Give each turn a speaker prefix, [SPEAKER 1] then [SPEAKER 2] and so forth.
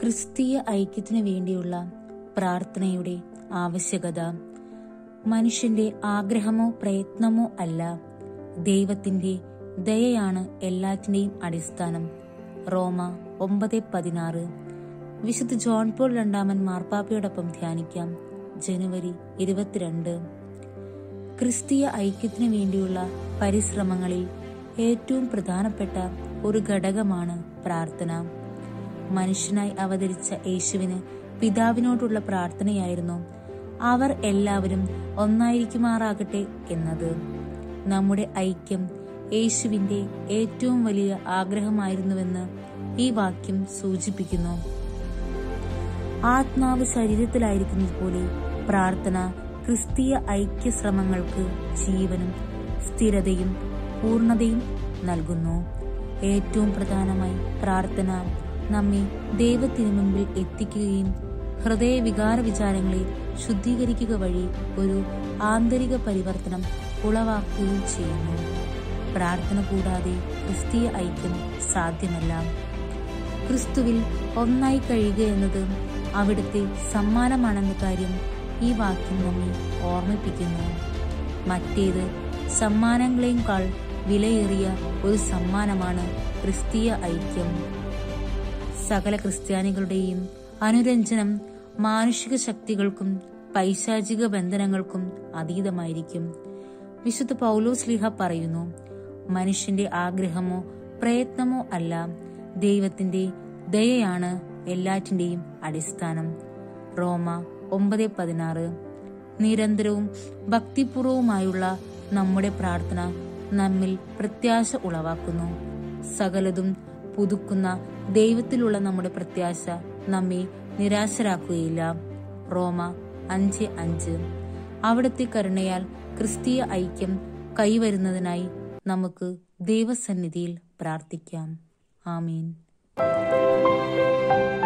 [SPEAKER 1] ക്രിസ്തീയ ഐക്യത്തിനു വേണ്ടിയുള്ള പ്രാർത്ഥനയുടെ ആവശ്യകത മനുഷ്യന്റെ ആഗ്രഹമോ പ്രയത്നമോ അല്ല ദൈവത്തിന്റെ ദയയാണ് എല്ലാറ്റിന്റെയും അടിസ്ഥാനം റോമ ഒമ്പത് പതിനാറ് വിശുദ്ധ ജോൺ പോൾ രണ്ടാമൻ മാർപ്പാപ്പയോടൊപ്പം ധ്യാനിക്കാം ജനുവരി ഇരുപത്തിരണ്ട് ക്രിസ്തീയ ഐക്യത്തിനു വേണ്ടിയുള്ള പരിശ്രമങ്ങളിൽ ഏറ്റവും പ്രധാനപ്പെട്ട ഒരു ഘടകമാണ് പ്രാർത്ഥന മനുഷ്യനായി അവതരിച്ച യേശുവിന് പിതാവിനോടുള്ള പ്രാർത്ഥനയായിരുന്നു അവർ എല്ലാവരും ഒന്നായിരിക്കുമാറാകട്ടെ എന്നത് നമ്മുടെ ഐക്യം യേശുവിന്റെ ഏറ്റവും വലിയ ആഗ്രഹമായിരുന്നുവെന്ന് ഈ വാക്യം സൂചിപ്പിക്കുന്നു ആത്മാവ് ശരീരത്തിലായിരിക്കുന്നത് പോലെ പ്രാർത്ഥന ക്രിസ്തീയ ഐക്യ ശ്രമങ്ങൾക്ക് ജീവനും സ്ഥിരതയും പൂർണതയും നൽകുന്നു ഏറ്റവും പ്രധാനമായി പ്രാർത്ഥന നമ്മെ ദൈവത്തിനു മുൻപിൽ എത്തിക്കുകയും ഹൃദയ വികാര വിചാരങ്ങളെ ശുദ്ധീകരിക്കുക വഴി ഒരു ആന്തരിക പരിവർത്തനം ഉളവാക്കുകയും ചെയ്യുന്നു പ്രാർത്ഥന കൂടാതെ ക്രിസ്തീയ ഐക്യം സാധ്യമല്ല ക്രിസ്തുവിൽ ഒന്നായി കഴിയുക എന്നത് അവിടുത്തെ സമ്മാനമാണെന്ന കാര്യം ഈ വാക്യം നമ്മെ ഓർമ്മിപ്പിക്കുന്നു മറ്റേത് സമ്മാനങ്ങളെക്കാൾ വിലയേറിയ ഒരു സമ്മാനമാണ് ക്രിസ്തീയ ഐക്യം സകല ക്രിസ്ത്യാനികളുടെയും അനുരഞ്ജനം മാനുഷിക ശക്തികൾക്കും പൈശാചിക ബന്ധനങ്ങൾക്കും അതീതമായിരിക്കും വിശുദ്ധ പൗലോസ് ലിഹ പറയുന്നു മനുഷ്യന്റെ ആഗ്രഹമോ പ്രയത്നമോ അല്ല ദൈവത്തിന്റെ ദയയാണ് എല്ലാറ്റിന്റെയും അടിസ്ഥാനം റോമ ഒമ്പത് പതിനാറ് നിരന്തരവും ഭക്തിപൂർവവുമായുള്ള നമ്മുടെ പ്രാർത്ഥന നമ്മിൽ പ്രത്യാശ ഉളവാക്കുന്നു സകലതും പുതുക്കുന്ന ദൈവത്തിലുള്ള നമ്മുടെ പ്രത്യാശ നമ്മെ നിരാശരാക്കുകയില്ല റോമ അഞ്ച് അഞ്ച് അവിടുത്തെ കരുണയാൽ ക്രിസ്തീയ ഐക്യം കൈവരുന്നതിനായി നമുക്ക് ദൈവസന്നിധിയിൽ പ്രാർത്ഥിക്കാം ആമീൻ